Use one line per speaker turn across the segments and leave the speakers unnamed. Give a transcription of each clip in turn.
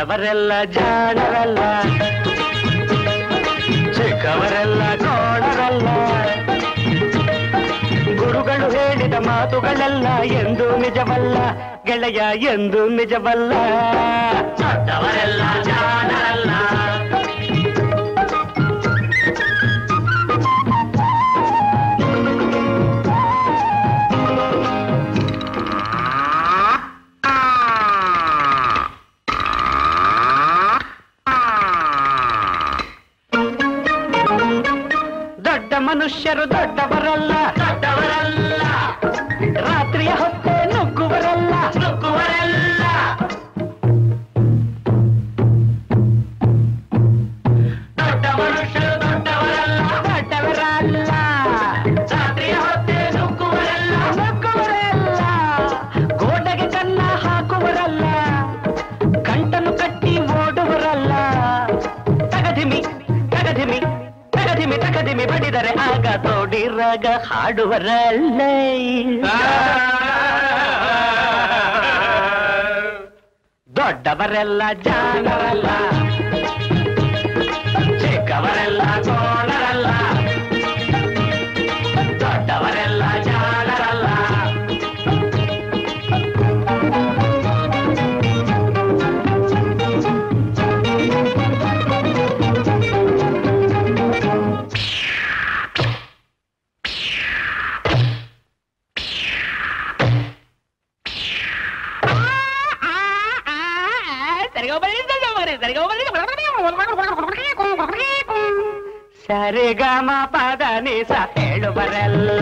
ದೊಡ್ಡವರೆಲ್ಲ ಜಾಣರಲ್ಲ ಚಿಕ್ಕವರೆಲ್ಲ ಕೋಣರಲ್ಲ ಗುರುಗಳು ಹೇಳಿದ ಮಾತುಗಳೆಲ್ಲ ಎಂದು ನಿಜವಲ್ಲ ಗೆಳೆಯ ಎಂದು ನಿಜವಲ್ಲ ದೊಡ್ಡವರೆಲ್ಲ ಜಾಣರಲ್ಲ ದೊಡ್ಡ ಮನುಷ್ಯರು ದೊಡ್ಡವರಲ್ಲ ದೊಡ್ಡವರಲ್ಲ ರಾತ್ರಿಯ ಹೊತ್ತೆ ನುಗ್ಗುವರಲ್ಲ ನುಗ್ಗುವರಲ್ಲ ದೊಡ್ಡ ಮನುಷ್ಯರು ದೊಡ್ಡವರಲ್ಲ ದೊಡ್ಡವರಲ್ಲ ರಾತ್ರಿಯ ಹೊತ್ತೆ ನುಗ್ಗುವರಲ್ಲ ನುಗ್ಗುವರಲ್ಲ ಗೋಡೆಗೆ ಕನ್ನ ಹಾಕುವರಲ್ಲ ಗಂಟನ್ನು ಕಟ್ಟಿ ಓಡುವರಲ್ಲ ತಗದಿಮಿ ತಗದಿಮಿ ತಗದಿಮಿ ತಗದಿಮಿ ಬಡಿದರೆ ಆಗ ತೋಡಿರಾಗ ಹಾಡುವರಲ್ಲ ದೊಡ್ಡವರೆಲ್ಲ ಜಾಣರಲ್ಲ ಚಿಕ್ಕವರೆಲ್ಲ ಕೋಣರಲ್ಲ ದೊಡ್ಡವರೆಲ್ಲ ಜಾಣರಲ್ಲ ಸರಿಗಮ ಪದ ನಿಸ ಹೇಳುವರೆಲ್ಲ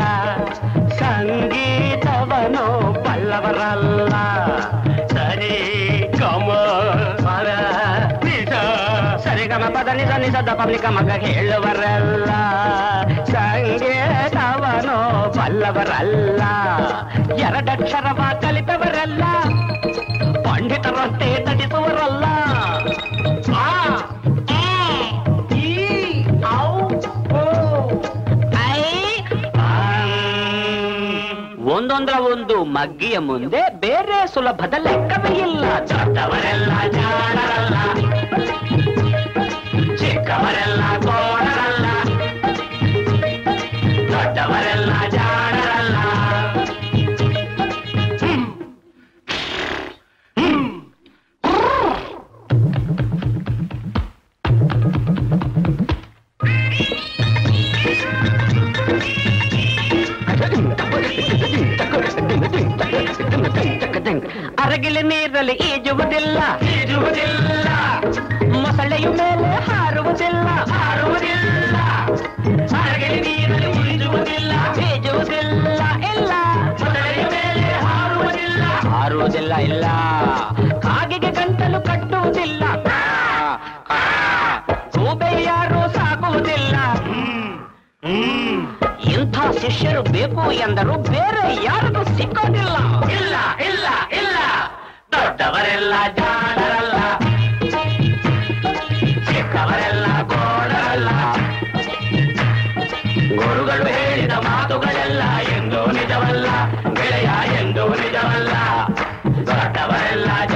ಸಂಗೀತವನು ಬಲ್ಲವರಲ್ಲ ಸರಿ ಗಮ ಪದ ನಿಸ ಸರಿಗಮ ಪದ ನಿಸ ನಿಸದ ಪಬ್ಲಿಕ ಮಗ ಹೇಳುವರಲ್ಲ ಸಂಗೀತವನು ಬಲ್ಲವರಲ್ಲ ಎರಡಕ್ಷರವ ಕಲಿತವರಲ್ಲ ಪಂಡಿತರಂತೆ ನಟಿಸುವರಲ್ಲ ಆ, ಆ, ಈ, ಔ, ಓ, ಐ, ಆಂ. ಒಂದೊಂದರ ಒಂದು ಮಗ್ಗಿಯ ಮುಂದೆ ಬೇರೆ ಸುಲಭದ ಲೆಕ್ಕವೇ ಇಲ್ಲ ದೊಡ್ಡವರೆಲ್ಲ ಜಾಣರಲ್ಲ ಚಿಕ್ಕವರೆಲ್ಲ ಕೋಣರಲ್ಲ ದೊಡ್ಡವರೆಲ್ಲ ಜಾಣರಲ್ಲ ಅರಗಿಲಿ ನೀರಲ್ಲಿ ಈಜುವುದಿಲ್ಲ ಈಜುವುದಿಲ್ಲ ಮೊಸಳೆಯ ಮೇಲೆ ಹಾರುವುದಿಲ್ಲ ಹಾರುವುದಿಲ್ಲ ಅರಗಿಲಿ ನೀರಲ್ಲಿ ಈಜುವುದಿಲ್ಲ ಈಜುವುದಿಲ್ಲ ಇಲ್ಲ ಮೊಸಳೆಯ ಮೇಲೆ ಹಾರುವುದಿಲ್ಲ ಹಾರುವುದಿಲ್ಲ ಇಲ್ಲ ಕಾಗೆಗೆ ಗಂಟಲು ಕಟ್ಟುವುದಿಲ್ಲ ಗೂಬೆ ಯಾರು ಸಾಕುವುದಿಲ್ಲ ಇಂಥ ಶಿಷ್ಯರು ಬೇಕು ಎಂದರು ಬೇರೆ ಯಾರಿಗೂ ಸಿಕ್ಕೋದಿಲ್ಲ ಇಲ್ಲ ಇಲ್ಲ ಇಲ್ಲ ದೊಡ್ಡವರೆಲ್ಲ ಜಾಣರಲ್ಲ ಚಿಕ್ಕವರೆಲ್ಲ ಗೋಡರಲ್ಲ ಗುರುಗಳು ಹೇಳಿದ ಮಾತುಗಳೆಲ್ಲ ಎಂದು ನಿಜವಲ್ಲ ಗೆಳೆಯ ಎಂದು ನಿಜವಲ್ಲ ದೊಡ್ಡವರೆಲ್ಲ